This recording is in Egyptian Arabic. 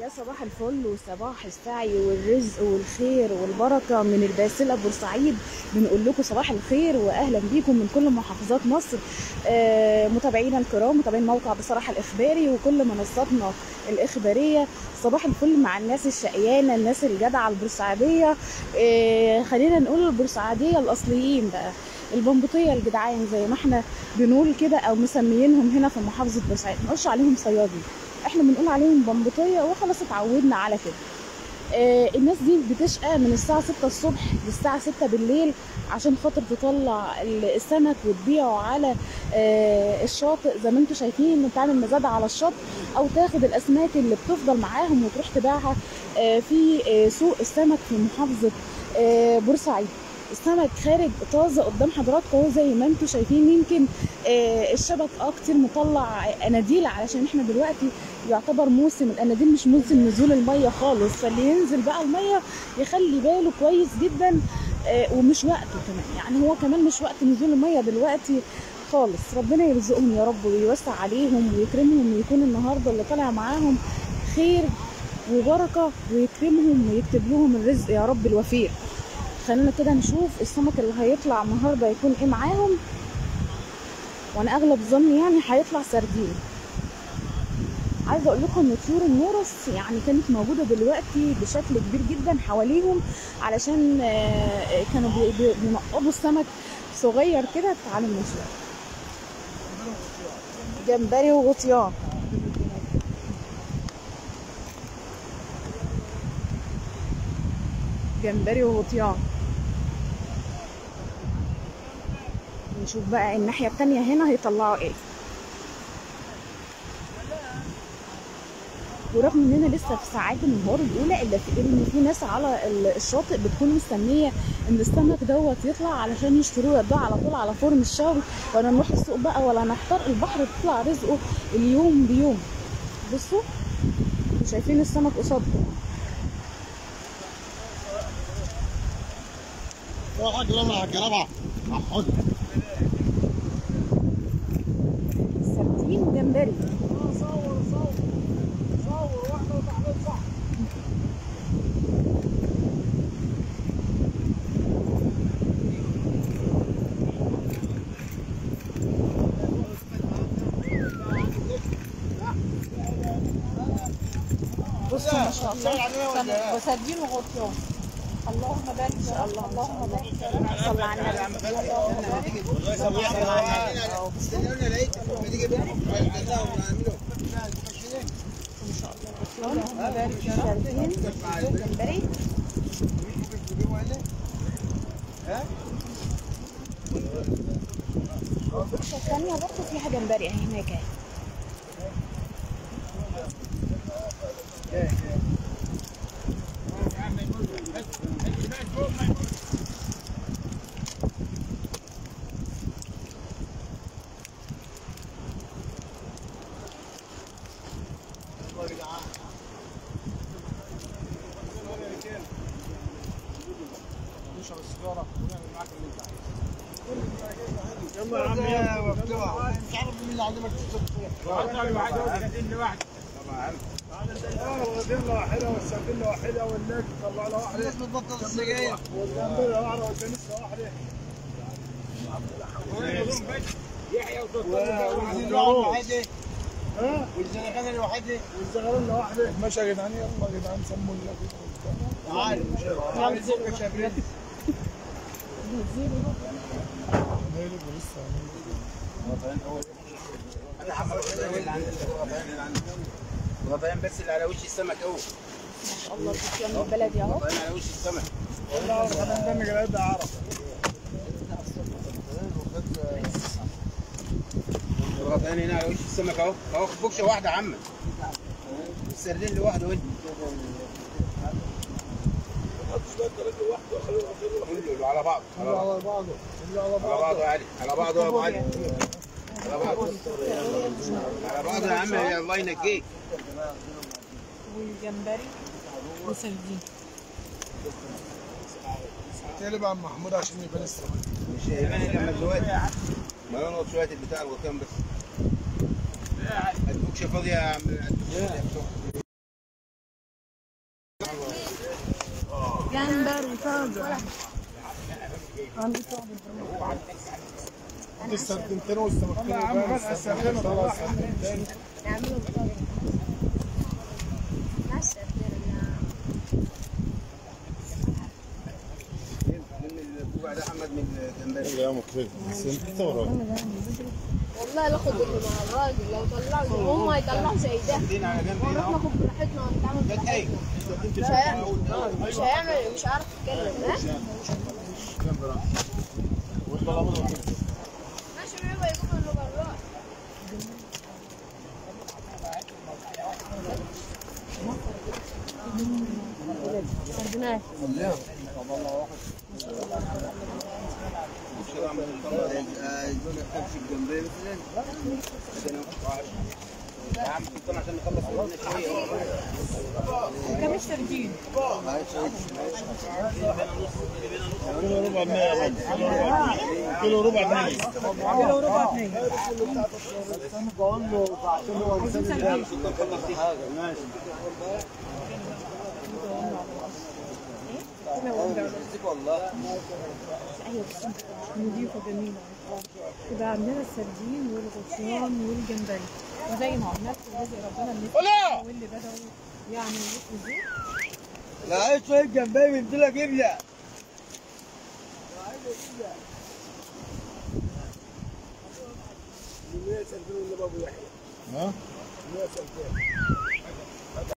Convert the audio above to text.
يا صباح الفل وصباح السعي والرزق والخير والبركة من الباسلة بورسعيد بنقول لكم صباح الخير وأهلا بيكم من كل محافظات مصر آه، متابعينا الكرام متابعين موقع بصراحة الإخباري وكل منصاتنا الإخبارية صباح الفل مع الناس الشقيانة الناس الجدعة البورسعيدية آه، خلينا نقول البورسعيدية الأصليين بقى البنبوطية الجدعان زي ما احنا بنقول كده أو مسميينهم هنا في محافظة بورسعيد ما نقولش عليهم صيادين احنا بنقول عليهم بنبوطيه وخلاص اتعودنا على كده آه الناس دي بتشقى من الساعة 6 الصبح للساعة 6 بالليل عشان خاطر تطلع السمك وتبيعه على آه الشاطئ زي ما انتم شايفين بتعمل مزاد على الشط او تاخد الاسماك اللي بتفضل معاهم وتروح تبيعها آه في آه سوق السمك في محافظة آه بورسعيد السمك خارج طازه قدام حضراتكم اهو زي ما انتم شايفين يمكن آه الشبك اه كتير مطلع اناديل علشان احنا دلوقتي يعتبر موسم الاناديل مش موسم نزول الميه خالص فاللي ينزل بقى الميه يخلي باله كويس جدا آه ومش وقته كمان يعني هو كمان مش وقت نزول الميه دلوقتي خالص ربنا يرزقهم يا رب ويوسع عليهم ويكرمهم ويكون النهارده اللي طالع معاهم خير وبركه ويكرمهم ويكتب لهم الرزق يا رب الوفير خلينا كده نشوف السمك اللي هيطلع النهارده يكون ايه معاهم وانا اغلب ظني يعني هيطلع سردين عايزه اقول لكم ان طيور النورس يعني كانت موجوده دلوقتي بشكل كبير جدا حواليهم علشان كانوا بينقضوا السمك صغير كده تعالوا نشوف جمبري وغطيان جمبري وغطيان نشوف بقى الناحية التانية هنا هيطلعوا ايه ورغم اننا لسه في ساعات النهار الاولى الا في ان في ناس على الشاطئ بتكون مستنيه ان السمك دوت يطلع علشان يشتروه يودوه على طول على فرن الشوي ولا نروح السوق بقى ولا نحتار البحر بيطلع رزقه اليوم بيوم بصوا شايفين السمك قصادكم واحد رمى كرمة محمود سردين وجمبري صور صور صور واحدة وتعمل صح بصوا ما شاء الله وسردين وغطيان اللهم بارك ان شاء الله اللهم بارك صلى على النبي اللهم بارك ما شاء الله اللهم بارك يا رب سردين جمبري البكشة الثانية برضه فيها جمبري اهي هناك اهي نشرب السيجارة ونعمل معاك اللي انت عايزه يلا يا عم يلا مفتوح مش عارف مين اللي علمك تشرب والدنيا واحدة والسردينة واحدة والناس طلع له واحدة الناس بتبطل السجاير والجمبري واحدة والدنيسة واحدة والزغلول واحدة ها والزغلول واحدة والزغلول واحدة ماشي يا جدعان يلا يا جدعان سموا الله تعالى تعالى بكره شابرين غطيان بس اللي على وش السمك اهو ما شاء الله الغطيان البلدي اهو غطيان على وش السمك والله الغنم ده قاعد عرب الغطيان هنا على وش السمك اهو اهو بكشه واحده يا عم السردين لوحده ودي كله على بعض على كله بعض على بعضه كله على على بعضه بعضه يا علي على بعضه يا ابو علي على بعضه على بعضه يا عم يا الله ينجيك والجمبري وسردين تقلب عم محمود عشان يبان السمك مش هيبان الا لما دلوقتي ما ينقط شويه البتاع الغطيان بس البوكشه فاضيه يا عم جمبري طازه عندي صعب السردينتين والسمكتين يا عم فتح السردين نعمله بطاقة ناس من الكوع ده محمد من الجمبري يا مكرم بس انت ثوره والله لا خد مع الراجل لو طلعوا هم هيطلعوا زي ده دين على جنب ونروح ناخد براحتنا ونتعامل براحتنا مش هيعمل مش هيعمل مش هيعرف يتكلم ها ماشي بيبقى يقول له بالراحة سردناش كبش الجمبري مثلا يا عم كنت عشان نخلص مننا شويه وكم سردين كيلو ربع مية يا بابا كيلو ربع مية كيلو وربع اثنين نضيفة جميلة يبقى عندنا السردين والغطيان والجمبري وزي ما قلنا لكم رزق ربنا اللي واللي بدأوا يعني يلفوا زيت لا عايز شويه جمبري قلت لك ابلع ها